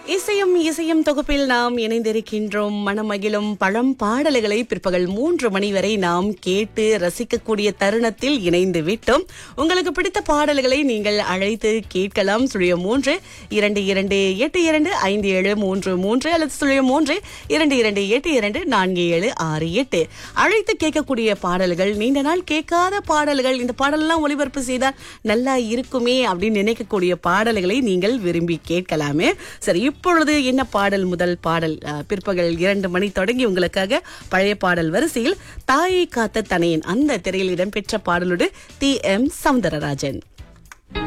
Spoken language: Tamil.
இசையும் இசையும் தொகுப்பில் நாம் இணைந்திருக்கின்றோம் மனமகிழும் பழம் பாடல்களை பிற்பகல் மூன்று மணி வரை நாம் கேட்டு ரசிக்கக்கூடிய தருணத்தில் இணைந்து விட்டோம் உங்களுக்கு பிடித்த பாடல்களை நீங்கள் அழைத்து கேட்கலாம் சுழிய மூன்று இரண்டு இரண்டு எட்டு இரண்டு ஐந்து ஏழு மூன்று மூன்று அல்லது சுழிய மூன்று இரண்டு இரண்டு எட்டு இரண்டு நான்கு ஏழு ஆறு எட்டு அழைத்து கேட்கக்கூடிய பாடல்கள் நீண்ட நாள் கேட்காத பாடல்கள் இந்த பாடலெல்லாம் ஒளிபரப்பு செய்தால் நல்லா இருக்குமே அப்படின்னு நினைக்கக்கூடிய பாடல்களை நீங்கள் விரும்பி கேட்கலாமே சரி இப்பொழுது என்ன பாடல் முதல் பாடல் அஹ், பிற்பகல் இரண்டு மணி தொடங்கி உங்களுக்காக பழைய பாடல் வரிசையில் தாயை காத்த தனையன் அந்த திரையில் இடம்பெற்ற பாடலோடு டி எம் சவுந்தரராஜன்